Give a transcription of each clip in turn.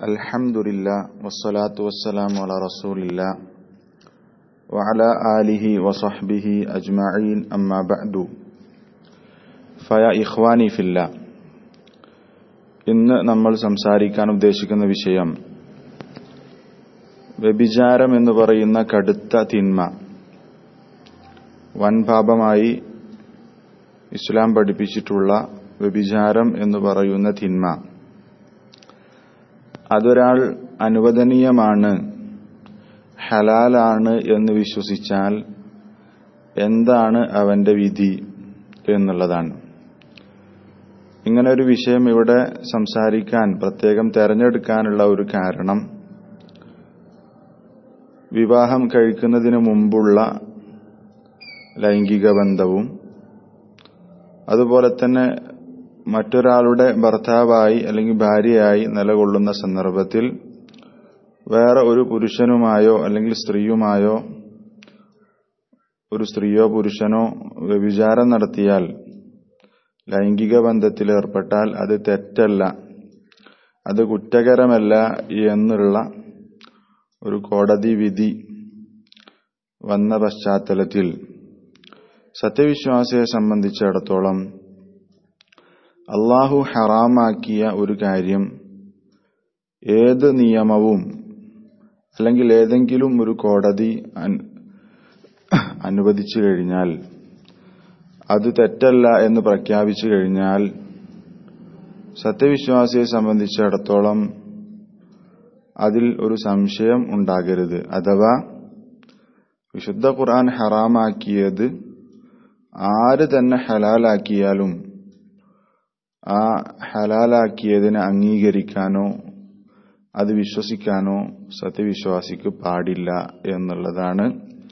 الحمد لله والصلاة والسلام على رسول الله وعلى آله وصحبه أجمعين أما بعد فيا إخواني في الله ഇന്ന് നമ്മൾ സംസാരിക്കാൻ ഉദ്ദേശിക്കുന്ന വിഷയം വ്യഭിചാരം എന്ന് പറയുന്ന കടുത്ത തിന്മ വൻപാപമായി ഇസ്ലാം പഠിപ്പിച്ചിട്ടുള്ള വ്യഭിചാരം എന്ന് പറയുന്ന തിന്മ അതൊരാൾ അനുവദനീയമാണ് ഹലാലാണ് എന്ന് വിശ്വസിച്ചാൽ എന്താണ് അവന്റെ വിധി എന്നുള്ളതാണ് ഇങ്ങനെ ഒരു വിഷയം ഇവിടെ സംസാരിക്കാൻ പ്രത്യേകം തെരഞ്ഞെടുക്കാനുള്ള ഒരു കാരണം വിവാഹം കഴിക്കുന്നതിന് മുമ്പുള്ള ലൈംഗിക ബന്ധവും അതുപോലെ തന്നെ മറ്റൊരാളുടെ ഭർത്താവായി അല്ലെങ്കിൽ ഭാര്യയായി നിലകൊള്ളുന്ന സന്ദർഭത്തിൽ വേറെ ഒരു പുരുഷനുമായോ അല്ലെങ്കിൽ സ്ത്രീയുമായോ ഒരു സ്ത്രീയോ പുരുഷനോ വ്യഭിചാരം നടത്തിയാൽ ലൈംഗിക ബന്ധത്തിൽ ഏർപ്പെട്ടാൽ അത് തെറ്റല്ല അത് കുറ്റകരമല്ല എന്നുള്ള ഒരു കോടതി വിധി വന്ന പശ്ചാത്തലത്തിൽ സത്യവിശ്വാസിയെ സംബന്ധിച്ചിടത്തോളം അള്ളാഹു ഹറാമാക്കിയ ഒരു കാര്യം ഏത് നിയമവും അല്ലെങ്കിൽ ഏതെങ്കിലും ഒരു കോടതി അനുവദിച്ചു കഴിഞ്ഞാൽ അത് തെറ്റല്ല എന്ന് പ്രഖ്യാപിച്ചു കഴിഞ്ഞാൽ സത്യവിശ്വാസിയെ സംബന്ധിച്ചിടത്തോളം അതിൽ ഒരു സംശയം ഉണ്ടാകരുത് അഥവാ വിശുദ്ധ ഖുർആൻ ഹറാമാക്കിയത് ആര് തന്നെ ഹലാലാക്കിയാലും ആ ഹലാലാക്കിയതിനെ അംഗീകരിക്കാനോ അത് വിശ്വസിക്കാനോ സത്യവിശ്വാസിക്ക് പാടില്ല എന്നുള്ളതാണ്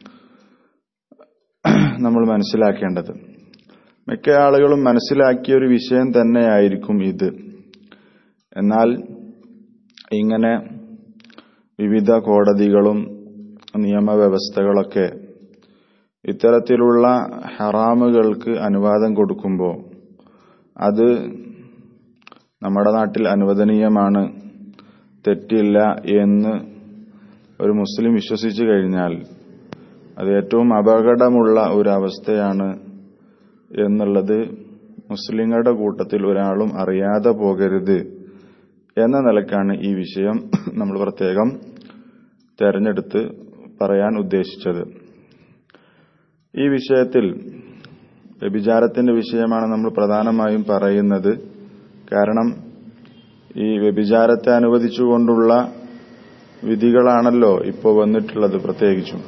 നമ്മൾ മനസ്സിലാക്കേണ്ടത് മിക്ക ആളുകളും മനസ്സിലാക്കിയ ഒരു വിഷയം തന്നെയായിരിക്കും ഇത് എന്നാൽ ഇങ്ങനെ വിവിധ കോടതികളും നിയമവ്യവസ്ഥകളൊക്കെ ഇത്തരത്തിലുള്ള ഹറാമുകൾക്ക് അനുവാദം കൊടുക്കുമ്പോൾ അത് നമ്മുടെ നാട്ടിൽ അനുവദനീയമാണ് തെറ്റില്ല എന്ന് ഒരു മുസ്ലിം വിശ്വസിച്ചു കഴിഞ്ഞാൽ അത് ഏറ്റവും അപകടമുള്ള ഒരു അവസ്ഥയാണ് എന്നുള്ളത് മുസ്ലിങ്ങളുടെ കൂട്ടത്തിൽ ഒരാളും അറിയാതെ പോകരുത് എന്ന നിലക്കാണ് ഈ വിഷയം നമ്മൾ പ്രത്യേകം തെരഞ്ഞെടുത്ത് പറയാൻ ഉദ്ദേശിച്ചത് ഈ വിഷയത്തിൽ വ്യഭിചാരത്തിന്റെ വിഷയമാണ് നമ്മൾ പ്രധാനമായും പറയുന്നത് കാരണം ഈ വ്യഭിചാരത്തെ അനുവദിച്ചുകൊണ്ടുള്ള വിധികളാണല്ലോ ഇപ്പോൾ വന്നിട്ടുള്ളത് പ്രത്യേകിച്ചും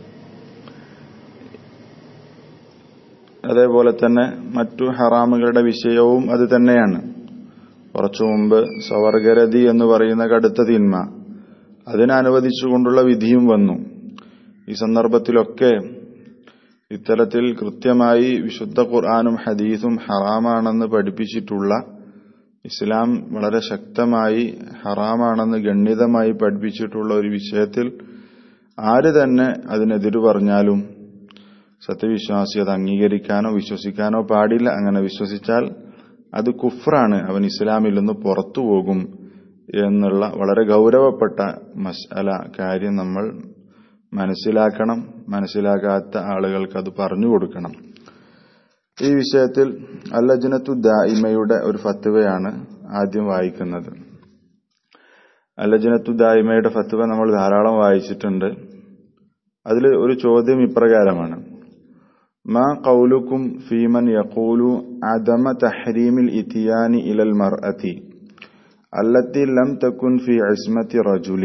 അതേപോലെ തന്നെ മറ്റു ഹറാമുകളുടെ വിഷയവും അത് തന്നെയാണ് കുറച്ചു മുമ്പ് സ്വവർഗരതി എന്ന് പറയുന്ന കടുത്ത തിന്മ അതിനനുവദിച്ചുകൊണ്ടുള്ള വിധിയും വന്നു ഈ സന്ദർഭത്തിലൊക്കെ ഇത്തരത്തിൽ കൃത്യമായി വിശുദ്ധ ഖുർആാനും ഹദീസും ഹറാമാണെന്ന് പഠിപ്പിച്ചിട്ടുള്ള ഇസ്ലാം വളരെ ശക്തമായി ഹറാമാണെന്ന് ഗണ്യതമായി പഠിപ്പിച്ചിട്ടുള്ള ഒരു വിഷയത്തിൽ ആര് തന്നെ അതിനെതിരു പറഞ്ഞാലും സത്യവിശ്വാസി അത് അംഗീകരിക്കാനോ വിശ്വസിക്കാനോ പാടില്ല അങ്ങനെ വിശ്വസിച്ചാൽ അത് കുഫ്രാണ് അവൻ ഇസ്ലാമിൽ നിന്ന് പുറത്തു പോകും എന്നുള്ള വളരെ ഗൗരവപ്പെട്ട മസ്അല കാര്യം നമ്മൾ മനസ്സിലാക്കണം മനസ്സിലാക്കാത്ത ആളുകൾക്ക് അത് പറഞ്ഞു കൊടുക്കണം ഈ വിഷയത്തിൽ അല്ലജനത്തു ദായിമയുടെ ഒരു ഫത്തുവയാണ് ആദ്യം വായിക്കുന്നത് അല്ലജനത്തു ദായിമയുടെ ഫത്തുവ നമ്മൾ ധാരാളം വായിച്ചിട്ടുണ്ട് അതിൽ ഒരു ചോദ്യം ഇപ്രകാരമാണ് ما قولكم في من يقول عدم تحريم الاتيان إلى المرأة التي لم تكن في عصمة رجل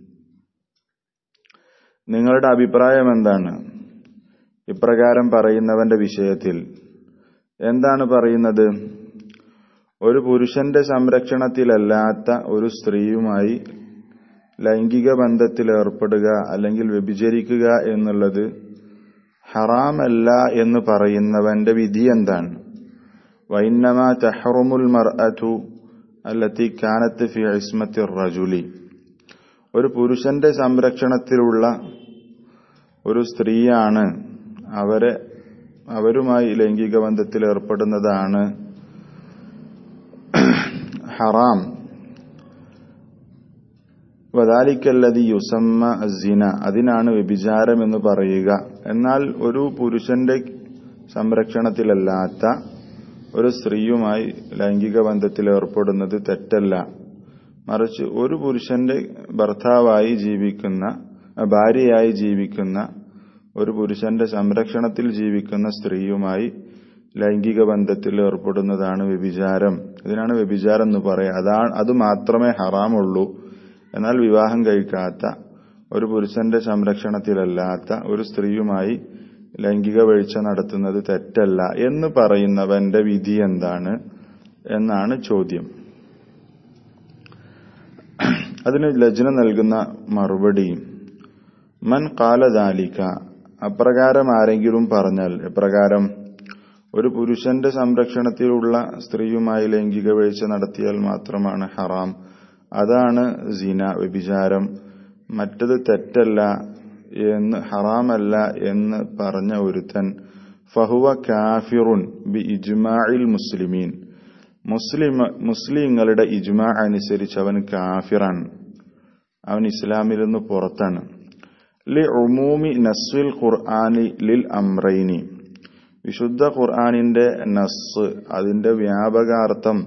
നിങ്ങളുടെ അഭിപ്രായം എന്താണ് ഇപ്രകാരം പറയുന്നവന്റെ വിഷയത്തിൽ എന്താണ് പറയുന്നത് ഒരു പുരുഷന്റെ സംരക്ഷണത്തിലല്ലാത്ത ഒരു സ്ത്രീയുമായി ലൈംഗിക ബന്ധത്തിൽ ഏർപ്പെടുക അല്ലെങ്കിൽ വ്യഭിചരിക്കുക എന്നുള്ളത് ഹറാമല്ല എന്ന് പറയുന്നവന്റെ വിധി എന്താണ് വൈന്നമ തഹറുമുൽ മർഅതു അല്ലത്തി കാനത്ത് ഫി ഇസ്മത്തി റജുലി ഒരു പുരുഷന്റെ സംരക്ഷണത്തിലുള്ള ഒരു സ്ത്രീയാണ് അവരെ അവരുമായി ലൈംഗിക ബന്ധത്തിൽ ഏർപ്പെടുന്നതാണ് ഹറാം വദാലിക്കല്ലതി യുസമ്മ സിന അതിനാണ് വ്യഭിചാരം എന്ന് പറയുക എന്നാൽ ഒരു പുരുഷന്റെ സംരക്ഷണത്തിലല്ലാത്ത ഒരു സ്ത്രീയുമായി ലൈംഗിക ബന്ധത്തിൽ ഏർപ്പെടുന്നത് തെറ്റല്ല മറിച്ച് ഒരു പുരുഷന്റെ ഭർത്താവായി ജീവിക്കുന്ന ഭാര്യയായി ജീവിക്കുന്ന ഒരു പുരുഷന്റെ സംരക്ഷണത്തിൽ ജീവിക്കുന്ന സ്ത്രീയുമായി ലൈംഗിക ബന്ധത്തിൽ ഏർപ്പെടുന്നതാണ് വ്യഭിചാരം ഇതിനാണ് വ്യഭിചാരം എന്ന് പറയുക അതാണ് അത് മാത്രമേ ഹറാമുള്ളൂ എന്നാൽ വിവാഹം കഴിക്കാത്ത ഒരു പുരുഷന്റെ സംരക്ഷണത്തിലല്ലാത്ത ഒരു സ്ത്രീയുമായി ലൈംഗിക വീഴ്ച നടത്തുന്നത് തെറ്റല്ല എന്ന് പറയുന്നവന്റെ വിധി എന്താണ് എന്നാണ് ചോദ്യം അതിന് ലജ്ന നൽകുന്ന മറുപടി മൻ കാലദാലിക്ക അപ്രകാരം ആരെങ്കിലും പറഞ്ഞാൽ എപ്രകാരം ഒരു പുരുഷന്റെ സംരക്ഷണത്തിലുള്ള സ്ത്രീയുമായി ലൈംഗിക വീഴ്ച നടത്തിയാൽ മാത്രമാണ് ഹറാം അതാണ് സിന വ്യഭിചാരം മറ്റത് തെറ്റല്ല എന്ന് ഹറാമല്ല എന്ന് പറഞ്ഞ ഒരുത്തൻ ഫഹുവ കാഫിറുൻ ബി ഇജ്മാഇൽ മുസ്ലിമീൻ മുസ്ലിം മുസ്ലിങ്ങളുടെ ഇജ്മാ അനുസരിച്ച് അവൻ കാഫിറാണ് അവൻ ഇസ്ലാമിൽ നിന്ന് പുറത്താണ് ലി ഉമൂമി നസ്വിൽ ഖുർആാനി ലിൽ അമ്രൈനി വിശുദ്ധ ഖുർആാനിന്റെ നസ് അതിന്റെ വ്യാപകാർത്ഥം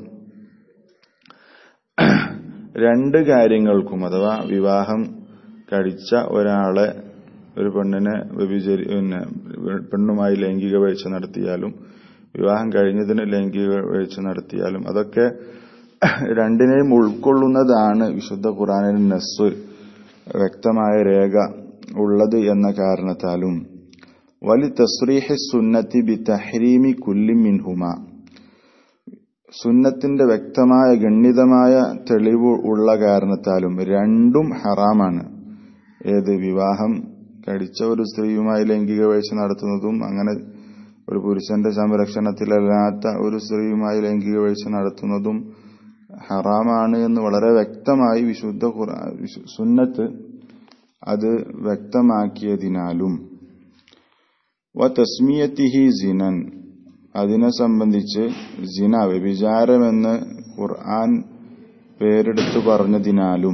രണ്ട് കാര്യങ്ങൾക്കും അഥവാ വിവാഹം കഴിച്ച ഒരാളെ ഒരു പെണ്ണിനെ വ്യഭിചരി പിന്നെ പെണ്ണുമായി ലൈംഗിക വീഴ്ച നടത്തിയാലും വിവാഹം കഴിഞ്ഞതിന് ലൈംഗിക വീഴ്ച നടത്തിയാലും അതൊക്കെ രണ്ടിനെയും ഉൾക്കൊള്ളുന്നതാണ് വിശുദ്ധ ഖുറാനിൽ നസ് വ്യക്തമായ രേഖ ഉള്ളത് എന്ന കാരണത്താലും വലി തസ്രീഹി സുന്നത്തി ബി തഹ്രീമി കുല്ലി മിൻഹുമ സുന്നത്തിന്റെ വ്യക്തമായ ഗണ്യതമായ തെളിവ് ഉള്ള കാരണത്താലും രണ്ടും ഹറാമാണ് ഏത് വിവാഹം കഴിച്ച ഒരു സ്ത്രീയുമായി ലൈംഗിക വീഴ്ച നടത്തുന്നതും അങ്ങനെ ഒരു പുരുഷന്റെ സംരക്ഷണത്തിലല്ലാത്ത ഒരു സ്ത്രീയുമായി ലൈംഗിക വീഴ്ച നടത്തുന്നതും ഹറാമാണ് എന്ന് വളരെ വ്യക്തമായി വിശുദ്ധ സുന്നത്ത് അത് വ്യക്തമാക്കിയതിനാലും വ തസ്മിയത്തിഹി സിനൻ അതിനെ സംബന്ധിച്ച് ജിന വ്യഭിചാരമെന്ന് ഖുർആൻ പേരെടുത്തു പറഞ്ഞതിനാലും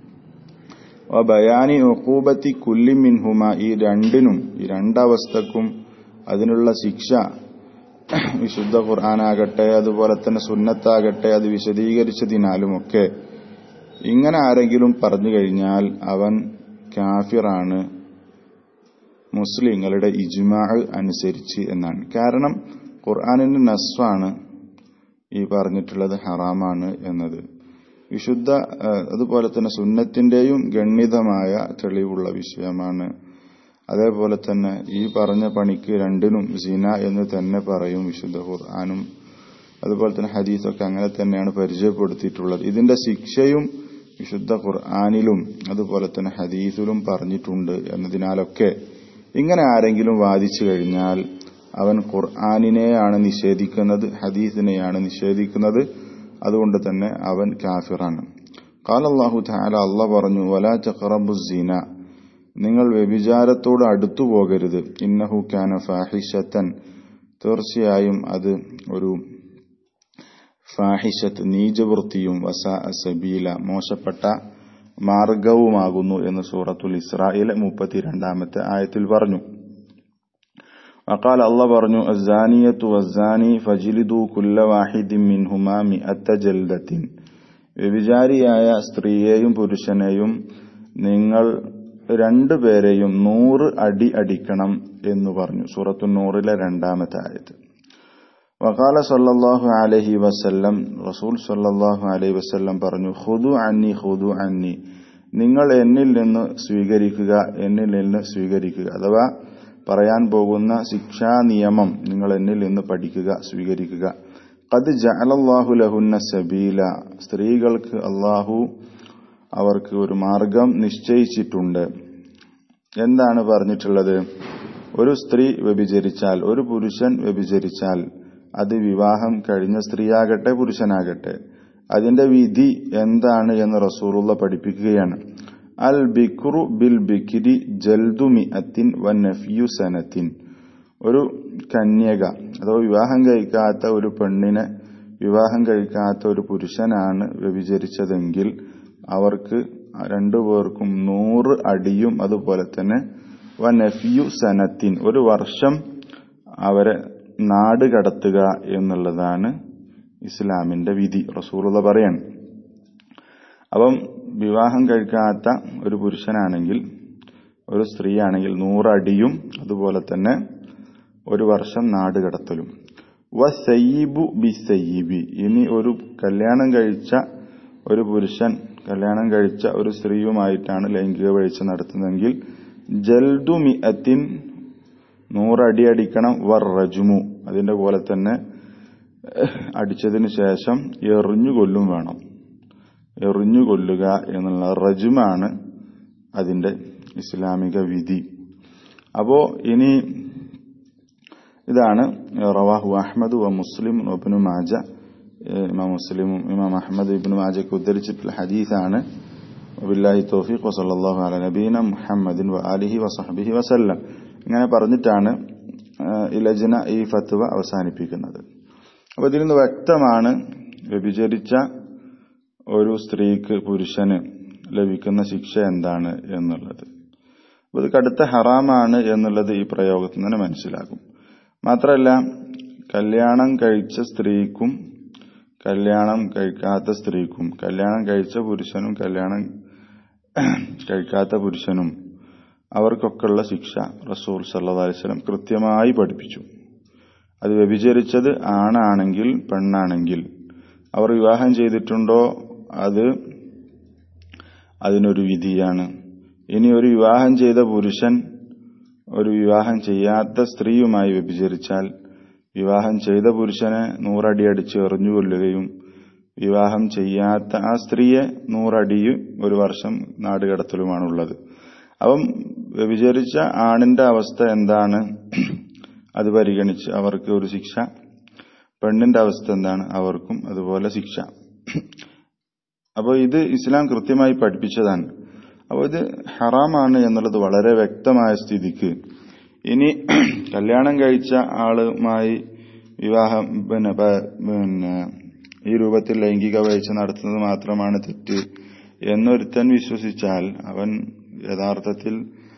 വ ബയാനി ഒക്കൂബത്തി കുല്ലി മിൻഹുമ ഈ രണ്ടിനും ഈ രണ്ടവസ്ഥക്കും അതിനുള്ള ശിക്ഷ വിശുദ്ധ ഖുർആനാകട്ടെ അതുപോലെ തന്നെ സുന്നത്താകട്ടെ അത് വിശദീകരിച്ചതിനാലുമൊക്കെ ഇങ്ങനെ ആരെങ്കിലും പറഞ്ഞു കഴിഞ്ഞാൽ അവൻ കാഫിറാണ് മുസ്ലിങ്ങളുടെ ഇജ്മാ അനുസരിച്ച് എന്നാണ് കാരണം ഖുർആാനിന്റെ നസ്വാണ് ഈ പറഞ്ഞിട്ടുള്ളത് ഹറാമാണ് എന്നത് വിശുദ്ധ അതുപോലെ തന്നെ സുന്നത്തിന്റെയും ഗണ്യതമായ തെളിവുള്ള വിഷയമാണ് അതേപോലെ തന്നെ ഈ പറഞ്ഞ പണിക്ക് രണ്ടിനും സിന എന്ന് തന്നെ പറയും വിശുദ്ധ ഖുർആാനും അതുപോലെ തന്നെ ഹദീസൊക്കെ അങ്ങനെ തന്നെയാണ് പരിചയപ്പെടുത്തിയിട്ടുള്ളത് ഇതിന്റെ ശിക്ഷയും വിശുദ്ധ ഖുർആാനിലും അതുപോലെ തന്നെ ഹദീസിലും പറഞ്ഞിട്ടുണ്ട് എന്നതിനാലൊക്കെ ഇങ്ങനെ ആരെങ്കിലും വാദിച്ചു കഴിഞ്ഞാൽ അവൻ ഖുർആാനിനെയാണ് നിഷേധിക്കുന്നത് ഹദീസിനെയാണ് നിഷേധിക്കുന്നത് അതുകൊണ്ട് തന്നെ അവൻ കാഫിറാണ് കാലല്ലാഹു താല അള്ള പറഞ്ഞു വലാ ചഖറബു സീന നിങ്ങൾ വ്യഭിചാരത്തോട് അടുത്തു പോകരുത് ഇന്നഹു കാന ഫാഹിഷത്തൻ തീർച്ചയായും അത് ഒരു ഫാഹിഷത്ത് നീചവൃത്തിയും വസ സബീല മോശപ്പെട്ട മാർഗവുമാകുന്നു എന്ന് സൂറത്തുൽ ഇസ്രായേലെ മുപ്പത്തിരണ്ടാമത്തെ ആയത്തിൽ പറഞ്ഞു وقال الله പറഞ്ഞു الزانية والزاني فجلدوا كل واحد منهما مئة جلدة വ്യഭിചാരിയായ സ്ത്രീയെയും പുരുഷനെയും നിങ്ങൾ രണ്ടുപേരെയും നൂറ് അടി അടിക്കണം എന്ന് പറഞ്ഞു സൂറത്തു നൂറിലെ രണ്ടാമത്തെ ആയത് വകാല സല്ലല്ലാഹു അലൈഹി വസല്ലം റസൂൽ സല്ലല്ലാഹു അലൈഹി വസല്ലം പറഞ്ഞു ഹുദു അന്നി ഹുദു അന്നി നിങ്ങൾ എന്നിൽ നിന്ന് സ്വീകരിക്കുക എന്നിൽ നിന്ന് സ്വീകരിക്കുക അഥവാ പറയാൻ പോകുന്ന ശിക്ഷാ നിയമം നിങ്ങൾ എന്നിൽ നിന്ന് പഠിക്കുക സ്വീകരിക്കുക കത് ജഅലല്ലാഹു ലഹുന്ന സബീല സ്ത്രീകൾക്ക് അള്ളാഹു അവർക്ക് ഒരു മാർഗം നിശ്ചയിച്ചിട്ടുണ്ട് എന്താണ് പറഞ്ഞിട്ടുള്ളത് ഒരു സ്ത്രീ വ്യഭിചരിച്ചാൽ ഒരു പുരുഷൻ വ്യഭിചരിച്ചാൽ അത് വിവാഹം കഴിഞ്ഞ സ്ത്രീയാകട്ടെ പുരുഷനാകട്ടെ അതിന്റെ വിധി എന്താണ് എന്ന് റസൂറുള്ള പഠിപ്പിക്കുകയാണ് അൽ ബിക്രു ബിൽ ബിക്കിരി ജൽദുമി അത്തിൻ വനഫിയു സനത്തിൻ ഒരു കന്യക അഥവാ വിവാഹം കഴിക്കാത്ത ഒരു പെണ്ണിനെ വിവാഹം കഴിക്കാത്ത ഒരു പുരുഷനാണ് വ്യഭിചരിച്ചതെങ്കിൽ അവർക്ക് രണ്ടു പേർക്കും നൂറ് അടിയും അതുപോലെ തന്നെ വ നഫിയു സനത്തിൻ ഒരു വർഷം അവരെ നാട് കടത്തുക എന്നുള്ളതാണ് ഇസ്ലാമിന്റെ വിധി റസൂറുള്ള പറയാണ് അപ്പം വിവാഹം കഴിക്കാത്ത ഒരു പുരുഷനാണെങ്കിൽ ഒരു സ്ത്രീയാണെങ്കിൽ നൂറടിയും അതുപോലെ തന്നെ ഒരു വർഷം നാട് കടത്തലും വ സയ്യിബു ബി സയ്യിബി ഇനി ഒരു കല്യാണം കഴിച്ച ഒരു പുരുഷൻ കല്യാണം കഴിച്ച ഒരു സ്ത്രീയുമായിട്ടാണ് ലൈംഗിക വീഴ്ച നടത്തുന്നതെങ്കിൽ ജൽദു മിഅത്തിൻ നൂറടി അടിക്കണം വർ റജുമു അതിന്റെ പോലെ തന്നെ അടിച്ചതിന് ശേഷം എറിഞ്ഞു കൊല്ലും വേണം എറിഞ്ഞു കൊല്ലുക എന്നുള്ള റജുമാണ് അതിന്റെ ഇസ്ലാമിക വിധി അപ്പോ ഇനി ഇതാണ് റവാഹു അഹമ്മദ് വ മുസ്ലിം ഇബ്നു മാജ ഇമാം മുസ്ലിമും ഇമാം അഹമ്മദ് ഇബ്നു മാജയ്ക്ക് ഉദ്ധരിച്ചിട്ടുള്ള ഹദീസാണ് വബില്ലാഹി തൗഫീഖ് വസല്ലല്ലാഹു അല നബീന മുഹമ്മദിൻ വ ആലിഹി വസഹബിഹി വസല്ലം ഇങ്ങനെ പറഞ്ഞിട്ടാണ് ഈ ലജ്ന ഈ ഫത്വ അവസാനിപ്പിക്കുന്നത് അപ്പോൾ ഇതിൽ നിന്ന് വ്യക്തമാണ് വ്യഭിചരിച്ച ഒരു സ്ത്രീക്ക് പുരുഷന് ലഭിക്കുന്ന ശിക്ഷ എന്താണ് എന്നുള്ളത് അപ്പോൾ ഇത് കടുത്ത ഹറാമാണ് എന്നുള്ളത് ഈ പ്രയോഗത്തിൽ നിന്ന് മനസ്സിലാകും മാത്രമല്ല കല്യാണം കഴിച്ച സ്ത്രീക്കും കല്യാണം കഴിക്കാത്ത സ്ത്രീക്കും കല്യാണം കഴിച്ച പുരുഷനും കല്യാണം കഴിക്കാത്ത പുരുഷനും അവർക്കൊക്കെയുള്ള ശിക്ഷ റസൂൽ സല്ലാ അലിസ്ലം കൃത്യമായി പഠിപ്പിച്ചു അത് വ്യഭിചരിച്ചത് ആണാണെങ്കിൽ പെണ്ണാണെങ്കിൽ അവർ വിവാഹം ചെയ്തിട്ടുണ്ടോ അത് അതിനൊരു വിധിയാണ് ഇനി ഒരു വിവാഹം ചെയ്ത പുരുഷൻ ഒരു വിവാഹം ചെയ്യാത്ത സ്ത്രീയുമായി വ്യഭിചരിച്ചാൽ വിവാഹം ചെയ്ത പുരുഷനെ നൂറടി അടിച്ച് എറിഞ്ഞു കൊല്ലുകയും വിവാഹം ചെയ്യാത്ത ആ സ്ത്രീയെ നൂറടി ഒരു വർഷം നാടുകടത്തലുമാണുള്ളത് അപ്പം വ്യഭിചരിച്ച ആണിന്റെ അവസ്ഥ എന്താണ് അത് പരിഗണിച്ച് അവർക്ക് ഒരു ശിക്ഷ പെണ്ണിന്റെ അവസ്ഥ എന്താണ് അവർക്കും അതുപോലെ ശിക്ഷ അപ്പോൾ ഇത് ഇസ്ലാം കൃത്യമായി പഠിപ്പിച്ചതാണ് അപ്പോൾ ഇത് ഹറാമാണ് എന്നുള്ളത് വളരെ വ്യക്തമായ സ്ഥിതിക്ക് ഇനി കല്യാണം കഴിച്ച ആളുമായി വിവാഹം പിന്നെ പിന്നെ ഈ രൂപത്തിൽ ലൈംഗിക വീഴ്ച നടത്തുന്നത് മാത്രമാണ് തെറ്റ് എന്നൊരുത്തൻ വിശ്വസിച്ചാൽ അവൻ യഥാർത്ഥത്തിൽ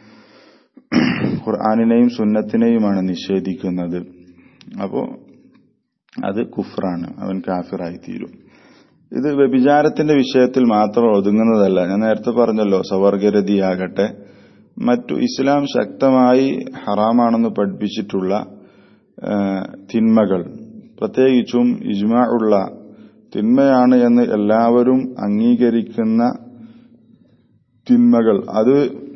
ഖുർആാനിനെയും സുന്നത്തിനെയുമാണ് നിഷേധിക്കുന്നത് അപ്പോൾ അത് കുഫറാണ് അവൻ കാഫിറായി തീരും ഇത് വ്യഭിചാരത്തിന്റെ വിഷയത്തിൽ മാത്രം ഒതുങ്ങുന്നതല്ല ഞാൻ നേരത്തെ പറഞ്ഞല്ലോ സവർഗരതിയാകട്ടെ മറ്റു ഇസ്ലാം ശക്തമായി ഹറാമാണെന്ന് പഠിപ്പിച്ചിട്ടുള്ള തിന്മകൾ പ്രത്യേകിച്ചും ഇജ്മാ ഉള്ള തിന്മയാണ് എന്ന് എല്ലാവരും അംഗീകരിക്കുന്ന തിന്മകൾ അത്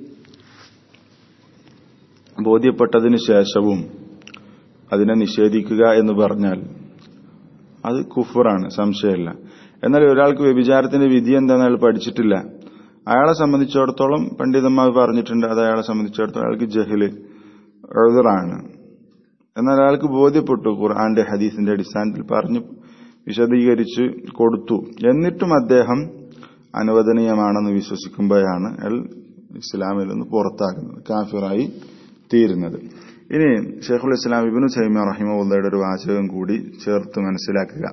ബോധ്യപ്പെട്ടതിന് ശേഷവും അതിനെ നിഷേധിക്കുക എന്ന് പറഞ്ഞാൽ അത് കുഫറാണ് സംശയമില്ല എന്നാൽ ഒരാൾക്ക് വ്യഭിചാരത്തിന്റെ വിധി എന്താണെന്ന് അയാൾ പഠിച്ചിട്ടില്ല അയാളെ സംബന്ധിച്ചിടത്തോളം പണ്ഡിതന്മാർ പറഞ്ഞിട്ടുണ്ട് അത് അയാളെ സംബന്ധിച്ചിടത്തോളം അയാൾക്ക് ജഹില് എഴുതറാണ് എന്നാൽ അയാൾക്ക് ബോധ്യപ്പെട്ടു ഖുർആന്റെ ഹദീസിന്റെ അടിസ്ഥാനത്തിൽ പറഞ്ഞു വിശദീകരിച്ച് കൊടുത്തു എന്നിട്ടും അദ്ദേഹം അനുവദനീയമാണെന്ന് വിശ്വസിക്കുമ്പോഴാണ് അയാൾ ഇസ്ലാമിൽ നിന്ന് പുറത്താകുന്നത് കാഫിറായി തീരുന്നത് ഇനി ഷെയ്ഖുൽ ഇസ്ലാം ഇബിനു സൈമ റഹിമുള്ളയുടെ ഒരു വാചകം കൂടി ചേർത്ത് മനസ്സിലാക്കുക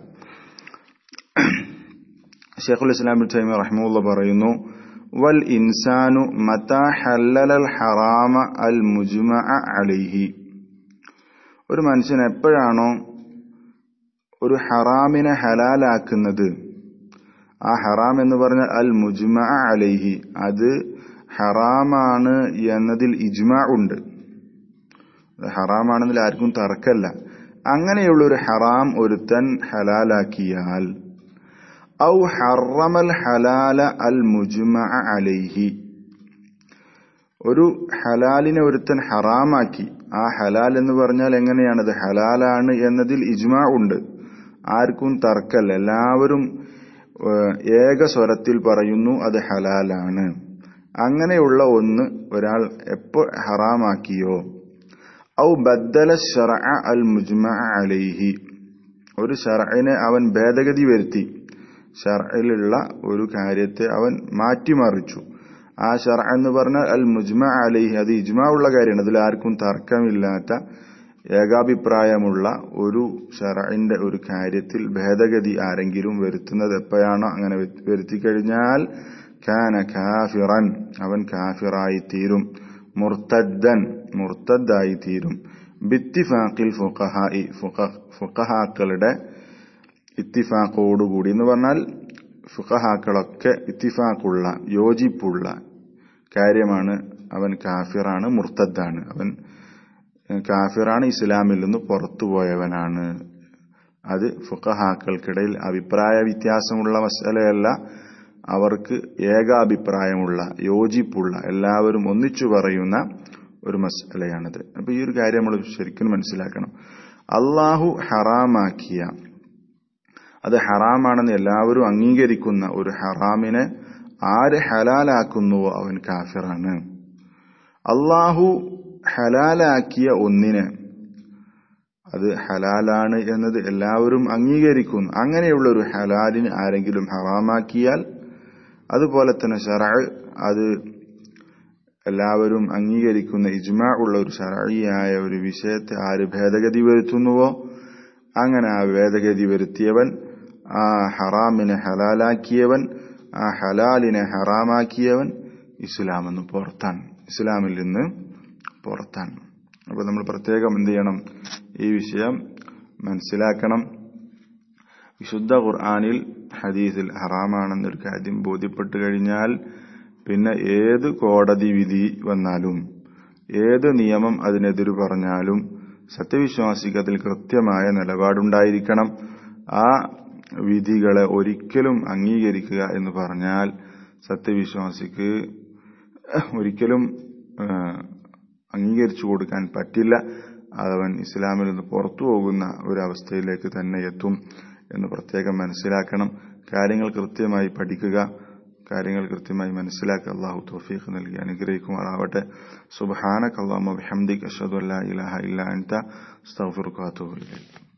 ഷെയ്ഖുൽ ഇസ്ലാം ഇബിൻ സൈമ റഹിമുള്ള പറയുന്നു വൽ ഇൻസാനു മതാ ഹല്ലൽ ഹറാമ അൽ മുജ്മ അലൈഹി ഒരു മനുഷ്യൻ എപ്പോഴാണോ ഒരു ഹറാമിനെ ഹലാലാക്കുന്നത് ആ ഹറാം എന്ന് പറഞ്ഞാൽ അൽ മുജ്മ അലൈഹി അത് ഹറാമാണ് എന്നതിൽ ഇജ്മ ഉണ്ട് ഹറാമാണെന്നതിൽ ആർക്കും തർക്കല്ല അങ്ങനെയുള്ള ഒരു ഹറാം ഒരുത്തൻ ഹലാലാക്കിയാൽ ഔ ഹറമൽ ഹലാല അൽ മുജ്മ അലൈഹി ഒരു ഹലാലിനെ ഒരുത്തൻ ഹറാമാക്കി ആ ഹലാൽ എന്ന് പറഞ്ഞാൽ എങ്ങനെയാണത് ഹലാലാണ് എന്നതിൽ ഇജ്മാ ഉണ്ട് ആർക്കും തർക്കല്ല എല്ലാവരും ഏക സ്വരത്തിൽ പറയുന്നു അത് ഹലാലാണ് അങ്ങനെയുള്ള ഒന്ന് ഒരാൾ എപ്പോൾ ഹറാമാക്കിയോ ഔ ബദ്ദല ഷറ അൽ മുജ്മ അലൈഹി ഒരു ഷറഇനെ അവൻ ഭേദഗതി വരുത്തി ഷറയിലുള്ള ഒരു കാര്യത്തെ അവൻ മാറ്റിമറിച്ചു ആ ഷറ എന്ന് പറഞ്ഞാൽ അൽ മുജ്മ അലൈഹി അത് ഇജ്മ ഉള്ള കാര്യമാണ് അതിൽ ആർക്കും തർക്കമില്ലാത്ത ഏകാഭിപ്രായമുള്ള ഒരു ഷറഇന്റെ ഒരു കാര്യത്തിൽ ഭേദഗതി ആരെങ്കിലും വരുത്തുന്നത് എപ്പോഴാണോ അങ്ങനെ വരുത്തി കഴിഞ്ഞാൽ കാന കാഫിറൻ അവൻ കാഫിറായി തീരും മുർത്തദ്ദൻ മുർത്തദ്ദായി തീരും ബിത്തിഫാഖിൽ ഫുഖഹായി ഫുഖഹാക്കളുടെ ഇത്തിഫാഖോടുകൂടി എന്ന് പറഞ്ഞാൽ ഫുഖഹാക്കളൊക്കെ ഇത്തിഫാഖുള്ള യോജിപ്പുള്ള കാര്യമാണ് അവൻ കാഫിറാണ് മുർത്തദ്ദാണ് അവൻ കാഫിറാണ് ഇസ്ലാമിൽ നിന്ന് പുറത്തുപോയവനാണ് അത് ഫുഖഹാക്കൾക്കിടയിൽ അഭിപ്രായ വ്യത്യാസമുള്ള മസലയല്ല അവർക്ക് ഏകാഭിപ്രായമുള്ള യോജിപ്പുള്ള എല്ലാവരും ഒന്നിച്ചു പറയുന്ന ഒരു മസലയാണിത് അപ്പൊ ഈ ഒരു കാര്യം നമ്മൾ ശരിക്കും മനസ്സിലാക്കണം അള്ളാഹു ഹറാമാക്കിയ അത് ഹറാമാണെന്ന് എല്ലാവരും അംഗീകരിക്കുന്ന ഒരു ഹറാമിനെ ആര് ഹലാലാക്കുന്നുവോ അവൻ കാഫിറാണ് അള്ളാഹു ഹലാലാക്കിയ ഒന്നിനെ അത് ഹലാലാണ് എന്നത് എല്ലാവരും അംഗീകരിക്കുന്നു അങ്ങനെയുള്ള ഒരു ഹലാലിന് ആരെങ്കിലും ഹറാമാക്കിയാൽ അതുപോലെ തന്നെ ഷറ അത് എല്ലാവരും അംഗീകരിക്കുന്ന ഇജ്മാ ഉള്ള ഒരു ഷറയിയായ ഒരു വിഷയത്തെ ആര് ഭേദഗതി വരുത്തുന്നുവോ അങ്ങനെ ആ ഭേദഗതി വരുത്തിയവൻ ആ ഹറാമിനെ ഹലാലാക്കിയവൻ ആ ഹലാലിനെ ഹറാമാക്കിയവൻ ഇസ്ലാം എന്ന് പുറത്താണ് ഇസ്ലാമിൽ നിന്ന് പുറത്താണ് അപ്പൊ നമ്മൾ പ്രത്യേകം എന്ത് ചെയ്യണം ഈ വിഷയം മനസ്സിലാക്കണം വിശുദ്ധ ഖുർആാനിൽ ഹദീസിൽ ഹറാമാണെന്നൊരു കാര്യം ബോധ്യപ്പെട്ടു കഴിഞ്ഞാൽ പിന്നെ ഏത് കോടതി വിധി വന്നാലും ഏത് നിയമം അതിനെതിര് പറഞ്ഞാലും സത്യവിശ്വാസിക്ക് അതിൽ കൃത്യമായ നിലപാടുണ്ടായിരിക്കണം ആ വിധികളെ ഒരിക്കലും അംഗീകരിക്കുക എന്ന് പറഞ്ഞാൽ സത്യവിശ്വാസിക്ക് ഒരിക്കലും അംഗീകരിച്ചു കൊടുക്കാൻ പറ്റില്ല അതവൻ ഇസ്ലാമിൽ നിന്ന് പുറത്തു പോകുന്ന ഒരവസ്ഥയിലേക്ക് തന്നെ എത്തും എന്ന് പ്രത്യേകം മനസ്സിലാക്കണം കാര്യങ്ങൾ കൃത്യമായി പഠിക്കുക കാര്യങ്ങൾ കൃത്യമായി മനസ്സിലാക്കുക അള്ളാഹു തൗഫീഖ് നൽകി അനുഗ്രഹിക്കുമാറാവട്ടെ സുബഹാനക് അള്ളാഹു ബിഹംദിക് അഷ്ഹദു അല്ലാ ഇലാഹ ഇല്ല അൻത അസ്തഗ്ഫിറുക വഅതൂബു ഇലൈക്